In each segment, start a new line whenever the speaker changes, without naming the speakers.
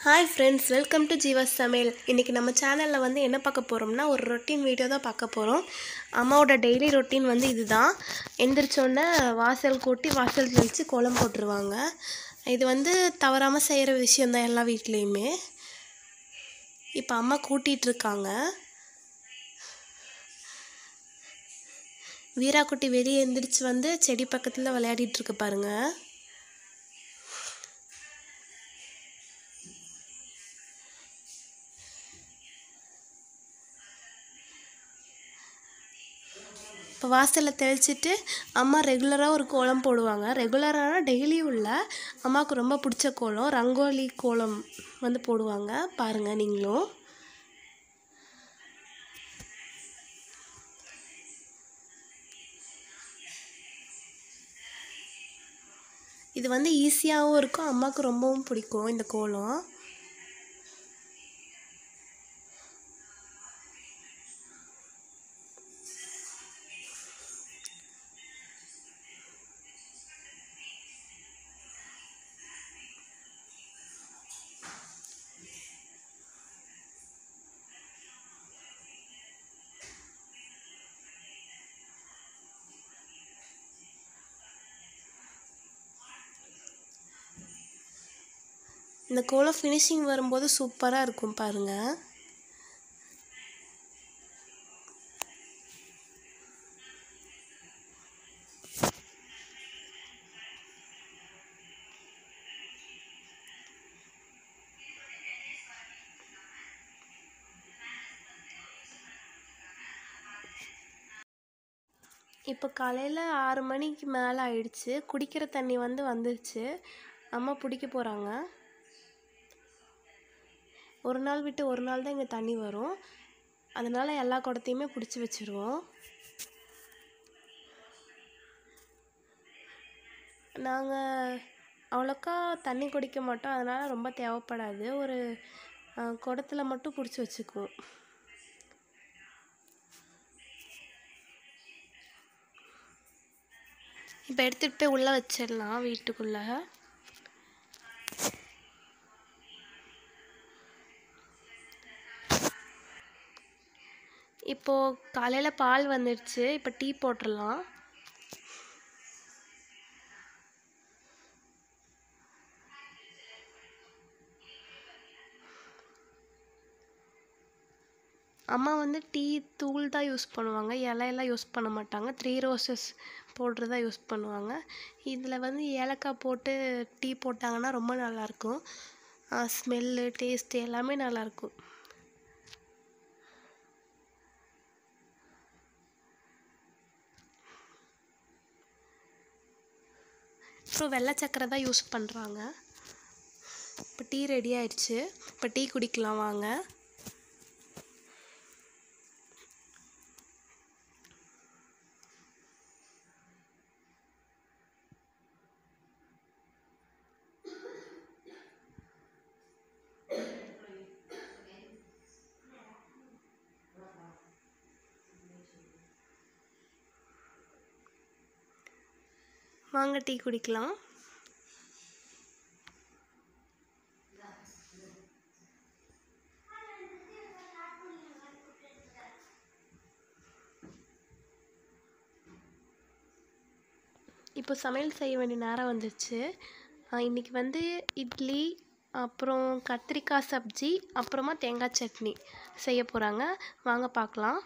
hi friends welcome to Jeeva Samayal இன்றைக்கி நம்ம சேனலில் வந்து என்ன பார்க்க போகிறோம்னா ஒரு ரொட்டீன் வீடியோ தான் பார்க்க போகிறோம் அம்மாவோட டெய்லி ரொட்டீன் வந்து இதுதான் எந்திரிச்சோடனே வாசல் கூட்டி வாசல் தெளித்து கோலம் போட்டுருவாங்க இது வந்து தவறாமல் செய்கிற விஷயந்தான் எல்லா வீட்லேயுமே இப்போ அம்மா கூட்டிகிட்டு இருக்காங்க வீராக்குட்டி வெளியே எந்திரிச்சு வந்து செடி பக்கத்தில் விளையாடிட்டு இருக்கு பாருங்க இப்போ வாசலில் தெளிச்சிட்டு அம்மா ரெகுலராக ஒரு கோலம் போடுவாங்க ரெகுலரான டெய்லியும் இல்லை அம்மாவுக்கு ரொம்ப பிடிச்ச கோலம் ரங்கோலி கோலம் வந்து போடுவாங்க பாருங்கள் நீங்களும் இது வந்து ஈஸியாகவும் இருக்கும் அம்மாவுக்கு ரொம்பவும் பிடிக்கும் இந்த கோலம் இந்த கோலம் ஃபினிஷிங் வரும்போது சூப்பராக இருக்கும் பாருங்கள் இப்போ காலையில் ஆறு மணிக்கு மேலே ஆயிடுச்சு குடிக்கிற தண்ணி வந்து வந்துருச்சு அம்மா பிடிக்க போகிறாங்க ஒரு நாள் விட்டு ஒரு நாள் தான் இங்கே தண்ணி வரும் அதனால் எல்லா குடத்தையுமே பிடிச்சி வச்சுருவோம் நாங்கள் அவ்வளோக்கா தண்ணி குடிக்க மாட்டோம் அதனால் ரொம்ப தேவைப்படாது ஒரு குடத்துல மட்டும் பிடிச்சி வச்சுக்குவோம் இப்போ எடுத்துகிட்டு போய் உள்ளே வச்சிடலாம் வீட்டுக்குள்ளே இப்போது காலையில் பால் வந்துடுச்சு இப்போ டீ போட்டுடலாம் அம்மா வந்து டீ தூள் தான் யூஸ் பண்ணுவாங்க இலையெல்லாம் யூஸ் பண்ண மாட்டாங்க த்ரீ ரோசஸ் பவுட்ரு தான் யூஸ் பண்ணுவாங்க இதில் வந்து ஏலக்காய் போட்டு டீ போட்டாங்கன்னா ரொம்ப நல்லாயிருக்கும் ஸ்மெல்லு டேஸ்ட்டு எல்லாமே நல்லாயிருக்கும் அப்புறம் வெள்ளை சக்கரை தான் யூஸ் பண்ணுறாங்க இப்போ டீ ரெடி ஆயிடுச்சு இப்போ டீ குடிக்கலாம் வாங்க வாங்க டீ குடிக்கலாம் இப்போ சமையல் செய்ய வேண்டிய நேரம் வந்துச்சு இன்றைக்கி வந்து இட்லி அப்புறம் கத்திரிக்காய் சப்ஜி அப்புறமா தேங்காய் சட்னி செய்ய போகிறாங்க வாங்க பார்க்கலாம்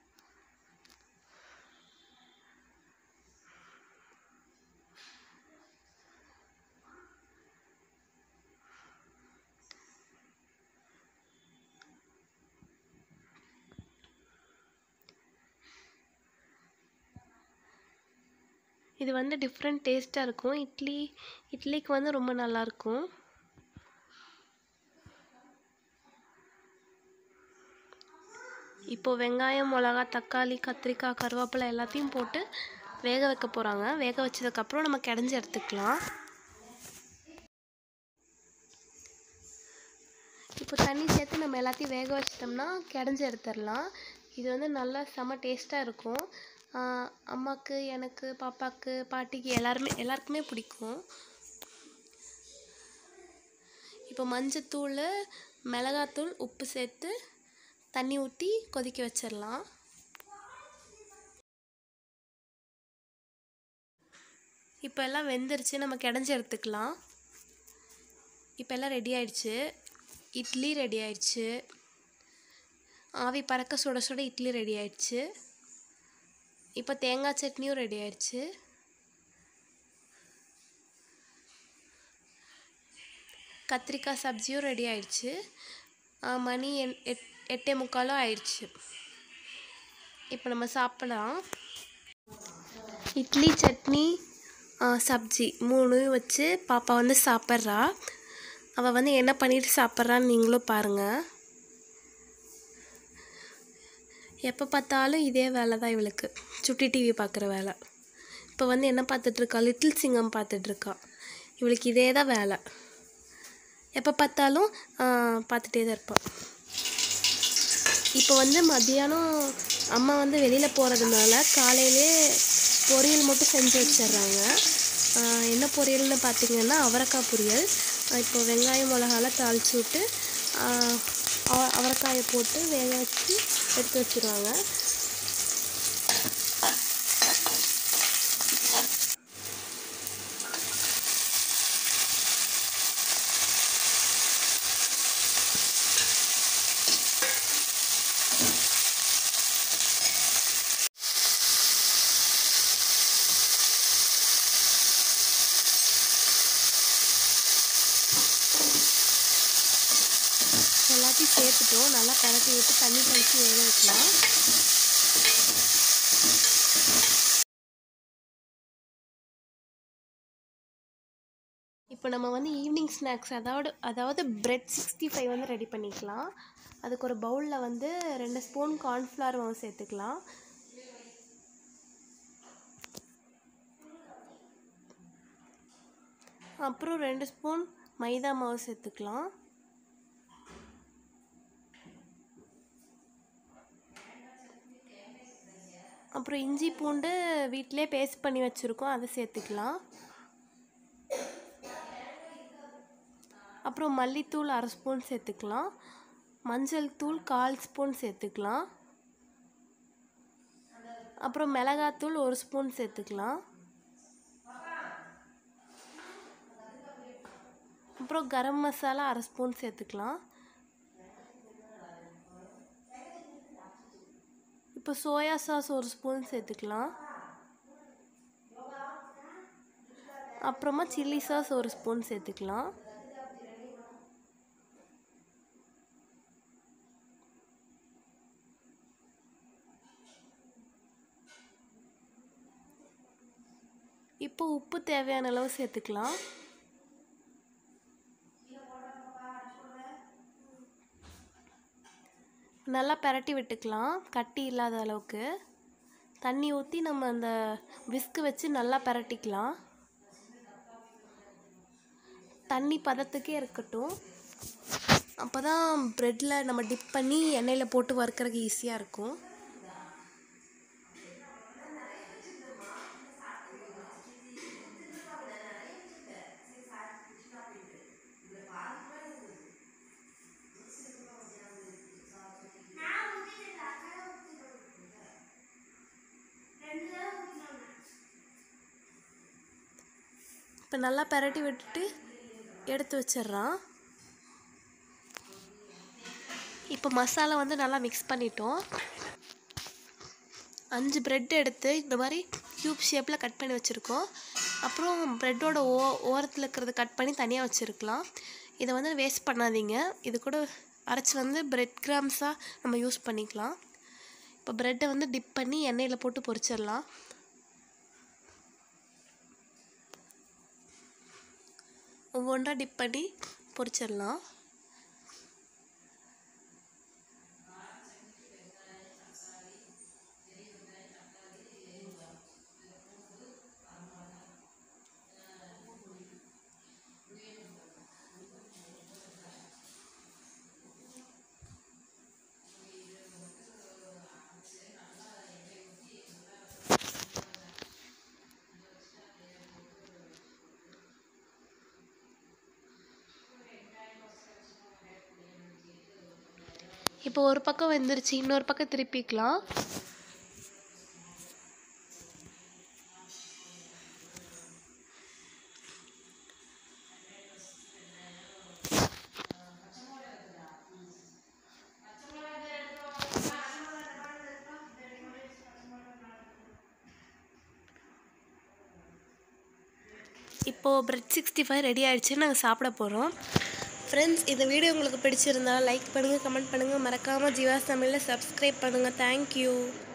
இது வந்து டிஃப்ரெண்ட் டேஸ்ட்டாக இருக்கும் இட்லி இட்லிக்கு வந்து ரொம்ப நல்லாயிருக்கும் இப்போது வெங்காயம் மிளகா தக்காளி கத்திரிக்காய் கருவேப்பிலை எல்லாத்தையும் போட்டு வேக வைக்க போகிறாங்க வேக வச்சதுக்கப்புறம் நம்ம கிடஞ்சி எடுத்துக்கலாம் இப்போ தண்ணி சேர்த்து நம்ம எல்லாத்தையும் வேக வச்சிட்டோம்னா கிடஞ்சி எடுத்துடலாம் இது வந்து நல்லா செம்ம டேஸ்ட்டாக இருக்கும் அம்மாவுக்கு எனக்கு பாப்பாவுக்கு பாட்டிக்கு எல்லாருமே எல்லாருக்குமே பிடிக்கும் இப்போ மஞ்சத்தூள் மிளகாத்தூள் உப்பு சேர்த்து தண்ணி ஊற்றி கொதிக்க வச்சிடலாம் இப்போ எல்லாம் வெந்துருச்சு நம்ம கிடஞ்சி எடுத்துக்கலாம் இப்போ எல்லாம் ரெடி ஆயிடுச்சு இட்லி ரெடி ஆயிடுச்சு ஆவி பறக்க சுட சுட இட்லி ரெடி ஆயிடுச்சு இப்போ தேங்காய் சட்னியும் ரெடி ஆயிடுச்சு கத்திரிக்காய் சப்ஜியும் ரெடி ஆயிடுச்சு ஆ, மணி எண் எட் எட்டே முக்காலும் ஆயிடுச்சு இப்போ நம்ம சாப்பிடலாம் இட்லி சட்னி ஆ, சப்ஜி மூணும் வச்சு பாப்பா வந்து சாப்பிட்றா அவள் வந்து என்ன பண்ணிட்டு சாப்பிட்றான்னு நீங்களும் பாருங்கள் எப்போ பார்த்தாலும் இதே வேலை தான் இவளுக்கு சுட்டி டிவி பார்க்குற வேலை இப்போ வந்து என்ன பார்த்துட்ருக்கா லிட்டில் சிங்கம் பார்த்துட்ருக்கா இவளுக்கு இதே தான் வேலை எப்போ பார்த்தாலும் ஆ, பார்த்துட்டே தான் இருப்பாள் இப்போ வந்து மத்தியானம் அம்மா வந்து வெளியில் போகிறதுனால காலையிலே பொரியல் மட்டும் செஞ்சு வச்சிடுறாங்க ஆ, என்ன பொரியல்னு பார்த்தீங்கன்னா அவரைக்காய் பொரியல் ஆ, இப்போ வெங்காயம் மிளகாலாம் தாளிச்சு விட்டு ஆ, அவ- அவரைக்காயை போட்டு வேக வச்சு எடுத்து வச்சிருவாங்க எல்லாத்தையும் சேர்த்துட்டோம் நல்லா பரட்டி விட்டு தண்ணி கழிச்சு வேக வைக்கலாம் இப்போ நம்ம வந்து ஈவினிங் ஸ்நாக்ஸ் அதாவது அதாவது பிரெட் சிக்ஸ்டி ஃபைவ் வந்து ரெடி பண்ணிக்கலாம் அதுக்கு ஒரு பவுலில் வந்து ரெண்டு ஸ்பூன் கார்ன்ஃப்ளவர் மாவு சேர்த்துக்கலாம் அப்புறம் ரெண்டு ஸ்பூன் மைதா மாவு சேர்த்துக்கலாம் அப்புறம் இஞ்சி பூண்டு வீட்டிலே பேஸ்ட் பண்ணி வச்சுருக்கோம் அதை சேர்த்துக்கலாம் அப்புறம் மல்லித்தூள் அரை ஸ்பூன் சேர்த்துக்கலாம் மஞ்சள் தூள் கால் ஸ்பூன் சேர்த்துக்கலாம் அப்புறம் மிளகாத்தூள் ஒரு ஸ்பூன் சேர்த்துக்கலாம் அப்புறம் கரம் மசாலா அரை ஸ்பூன் சேர்த்துக்கலாம் இப்போ சோயா சாஸ் ஒரு ஸ்பூன் சேர்த்துக்கலாம் அப்புறமா சில்லி சாஸ் ஒரு ஸ்பூன் சேர்த்துக்கலாம் இப்போ உப்பு தேவையான அளவு சேர்த்துக்கலாம் நல்லா பிரட்டி விட்டுக்கலாம் கட்டி இல்லாத அளவுக்கு தண்ணி ஊற்றி நம்ம அந்த விஸ்கு வச்சு நல்லா பிரட்டிக்கலாம் தண்ணி பதத்துக்கே இருக்கட்டும் அப்போ தான் ப்ரெட்டில் நம்ம டிப் பண்ணி எண்ணெயில் போட்டு வறுக்கறதுக்கு ஈஸியாக இருக்கும் இப்போ நல்லா பிரட்டி விட்டுட்டு எடுத்து வச்சிடுறான் இப்போ மசாலா வந்து நல்லா மிக்ஸ் பண்ணிட்டோம் அஞ்சு பிரெட் எடுத்து இந்த மாதிரி க்யூப் ஷேப்பில் கட் பண்ணி வச்சுருக்கோம் அப்புறம் ப்ரெட்டோட ஓ ஓரத்தில் இருக்கிறத கட் பண்ணி தனியாக வச்சுருக்கலாம் இதை வந்து வேஸ்ட் பண்ணாதீங்க இது கூட அரைச்சி வந்து பிரெட் கிராம்ஸாக நம்ம யூஸ் பண்ணிக்கலாம் இப்போ ப்ரெட்டை வந்து டிப் பண்ணி எண்ணெயில் போட்டு பொரிச்சிடலாம் ஒவ்வொன்றா டிப் பண்ணி பொரிச்சிடலாம் இப்போ ஒரு பக்கம் வெந்துருச்சு இன்னொரு பக்கம் திருப்பிக்கலாம் இப்போது பிரெட் சிக்ஸ்டி ஃபைவ் ரெடி ஆயிடுச்சு நாங்கள் சாப்பிட போகிறோம் ஃப்ரெண்ட்ஸ் இந்த வீடியோ உங்களுக்கு பிடிச்சிருந்தா லைக் பண்ணுங்கள் கமெண்ட் பண்ணுங்கள் மறக்காமல் ஜீவா தமிழில் சப்ஸ்கிரைப் பண்ணுங்கள் தேங்க்யூ